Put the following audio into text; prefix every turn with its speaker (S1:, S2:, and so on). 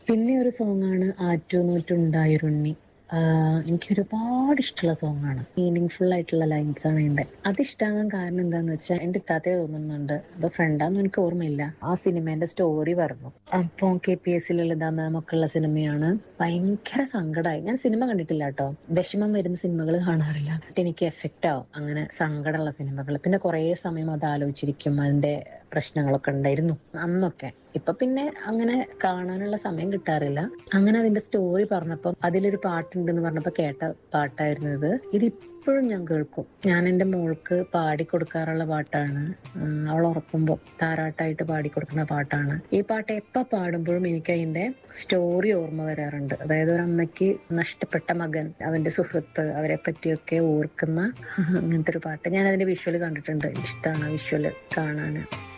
S1: പിന്നെ ഒരു സോങ്ങാണ് ആറ്റുനൂറ്റുണ്ടായൊരുണ്ണി ആഹ് എനിക്ക് ഒരുപാട് ഇഷ്ടമുള്ള സോങ്ങാണ് മീനിങ് ഫുൾ ആയിട്ടുള്ള ലൈൻസ് ആണ് അതിന്റെ അതിഷ്ടാവാൻ കാരണം എന്താന്ന് വെച്ചാൽ എന്റെ ഇത്താത്തേ തോന്നുന്നുണ്ട് അപ്പൊ ഫ്രണ്ടാന്ന് എനിക്ക് ഓർമ്മയില്ല ആ സിനിമേന്റെ സ്റ്റോറി പറഞ്ഞു അപ്പൊ K P S Lalitha ma'am ഒക്കെ ഉള്ള സിനിമയാണ് ഭയങ്കര സങ്കടമായി ഞാൻ സിനിമ കണ്ടിട്ടില്ല കേട്ടോ വിഷമം വരുന്ന സിനിമകൾ കാണാറില്ല എന്നിട്ട് എനിക്ക് എഫക്റ്റ് ആവും അങ്ങനെ സങ്കടമുള്ള സിനിമകൾ പിന്നെ കുറേ സമയം അത് ആലോചിച്ചിരിക്കും അതിന്റെ പ്രശ്നങ്ങളൊക്കെ ഉണ്ടായിരുന്നു അന്നൊക്കെ ഇപ്പൊ പിന്നെ അങ്ങനെ കാണാനുള്ള സമയം കിട്ടാറില്ല അങ്ങനെ അതിന്റെ സ്റ്റോറി പറഞ്ഞപ്പം അതിലൊരു പാട്ടുണ്ടെന്ന് പറഞ്ഞപ്പോ കേട്ട പാട്ടായിരുന്നു ഇത് ഇത് ഇപ്പോഴും ഞാൻ കേൾക്കും ഞാൻ എൻ്റെ മോൾക്ക് പാടി കൊടുക്കാറുള്ള പാട്ടാണ് ഉം, അവൾ ഉറക്കുമ്പോൾ താരാട്ടായിട്ട് പാടി കൊടുക്കുന്ന പാട്ടാണ് ഈ പാട്ട് എപ്പോൾ പാടുമ്പോഴും എനിക്ക് അതിന്റെ സ്റ്റോറി ഓർമ്മ വരാറുണ്ട് അതായത് ഒരു അമ്മയ്ക്ക് നഷ്ടപ്പെട്ട മകൻ അവന്റെ സുഹൃത്ത് അവരെ പറ്റിയൊക്കെ ഓർക്കുന്ന അങ്ങനത്തെ ഒരു പാട്ട് ഞാൻ അതിന്റെ വിഷ്വൽ കണ്ടിട്ടുണ്ട് ഇഷ്ടമാണ് വിഷ്വൽ കാണാൻ